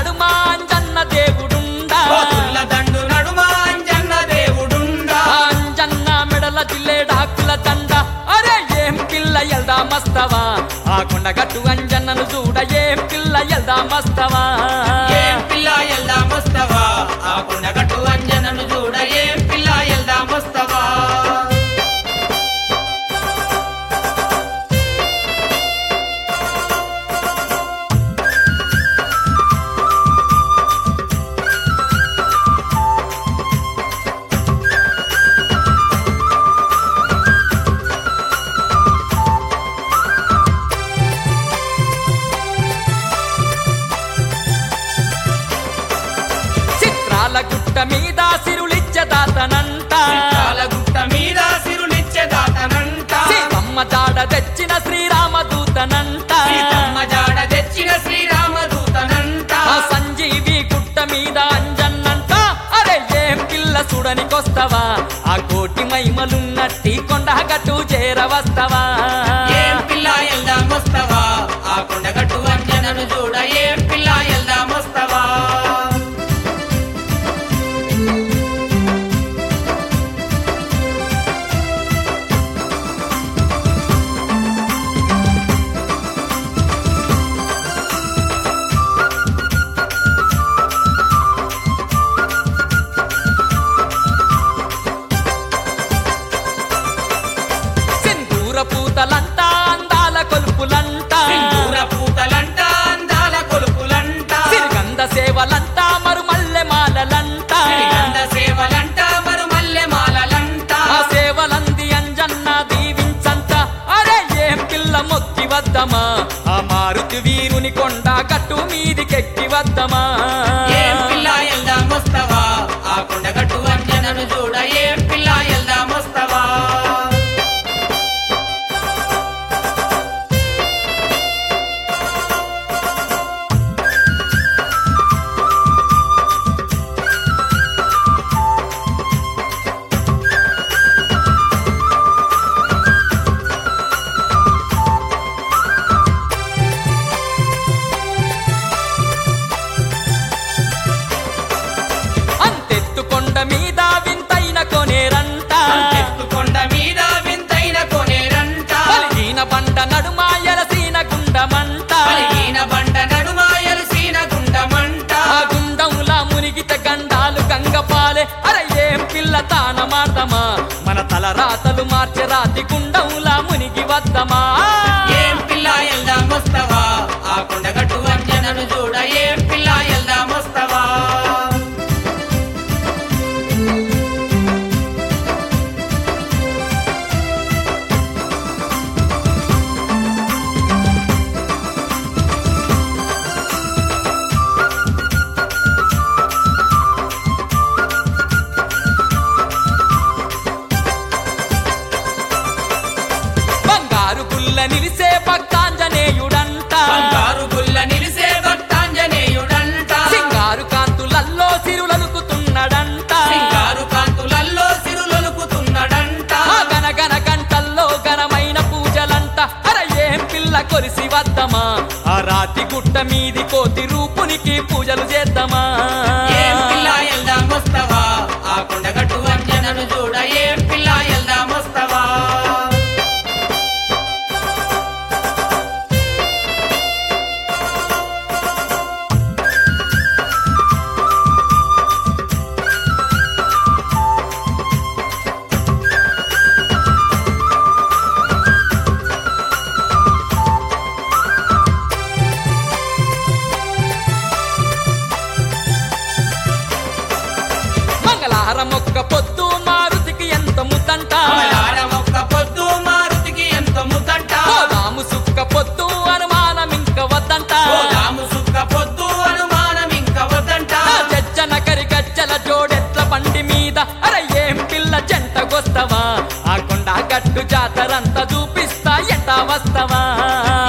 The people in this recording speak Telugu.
నడుమ అంజన్న దేవుడుండా కోతుల దండు నడుమ అంజన్న దేవుడుండా అంజన్న మెడల జిల్లే డాకుల దండ అరే ఏం పిల్ల ఎల్దా మస్తవా ఆ కొండగట్టు అంజన్నను చూడ ఏం పిల్ల ఎల్దా మస్తవా ఏం పిల్ల ఎల్దా మస్తవా ఆ కొండగట్టు అంజనను చూడ ఏం పిల్ల ఎల్దా మస్తవా చిత్రాల గుట్ట మీద సిరులిచ్చే దాతనంట చాల గుట్ట మీద సిరులిచ్చే దాతనంట సీతమ్మ జాడ తెచ్చిన శ్రీరామదూతనంట సీతమ్మ జాడ తెచ్చిన శ్రీరామదూతనంట ఆ సంజీవి గుట్ట మీద అంజన్నంట అరే ఏం పిల్ల చూడనికొస్తవా ఆ కోటి మైమలున్నట్టి కొండ గట్టు చేరవస్తవా ఏం పిల్ల ఎల్దా మస్తవా ఆ కొండగట్టు అంజనను చూడ ఏం పిల్ల ఎల్దా మస్తవా సింధూర పూతలంట అందాల కొలుపులంట సింధూర పూతలంట అందాల కొలుపులంట సిరిగంధ సేవలంట మరుమల్లె మాలలంట శ్రీగంధ సేవలంట మరుమల్లె మాలలంట ఆ సేవలంది అంజన్న దీవించంట అరే ఏం పిల్ల మొక్కి వద్దమా ఆ మారుతి వీరుని కొండ గట్టు మీదికెక్కి వద్దమా ఏం పిల్ల ఎల్దా మస్తవా ఆ కొండగట్టు అంజనను చూడ ఏం పిల్ల ఎల్దా మస్తవా అంతెత్తు కొండ మీద వింతైన కొనేరంట ఎత్తు కొండ మీద వింతైన కొనేరంట పలిగిన బండ నడుమ ఎలసీన గుండమంట పలిగిన బండ నడుమ ఎలసిన గుండమంట ఆ గుండముల మునిగిత గండాలు గంగపాలే అరే ఏం పిల్ల తాన మార్దమా మన తల రాతలు మార్చే రాతి గుండముల మునిగి వద్దమా ఏం పిల్ల ఎల్దా మస్తవా ఆ కొండగట్టు అంజనను చూడ ఏం పిల్ల ఎల్దా మస్తవా బంగారు గుల్ల నిలిసే భక్తాంజనేయుడంట బంగారు గుల్ల నిలిసే భక్తాంజనేయుడంట సింగారు కాంతులల్లో సిరులనుకుతున్నాడంట సింగారు కాంతులల్లో సిరులొలుకుతున్నాడంట ఆ గనగన గంటల్లో ఘనమైన పూజలంట అర ఏం పిల్ల కొలిసి వద్దమా ఆ రాతి గుట్ట మీది కోతి రూపునికి పూజలు చేద్దామా ఏం పిల్ల ఎల్దా మస్తవా ఆ కొండగట్టు అంజనను చూడ ఏం పిల్ల ఎల్దా మస్తవా మంగళహారం ఒక్క పొద్దు మారుతికి ఎంత ముద్దంట మలాడ మొక్క పొద్దు మారుతికి ఎంత ముద్దంట పోదాము సుక్క పొద్దు అనుమానం ఇంక వద్దంట పోదాము సుక్క పొద్దు అనుమానం ఇంక వద్దంట ఆ జజ్జన కరి గజ్జల జోడెట్ల బండి మీద అర ఏం పిల్ల జంటకొస్తవా ఆ కొండ గట్టు జాతరంతా చూపిస్తా ఎట్టా వస్తవా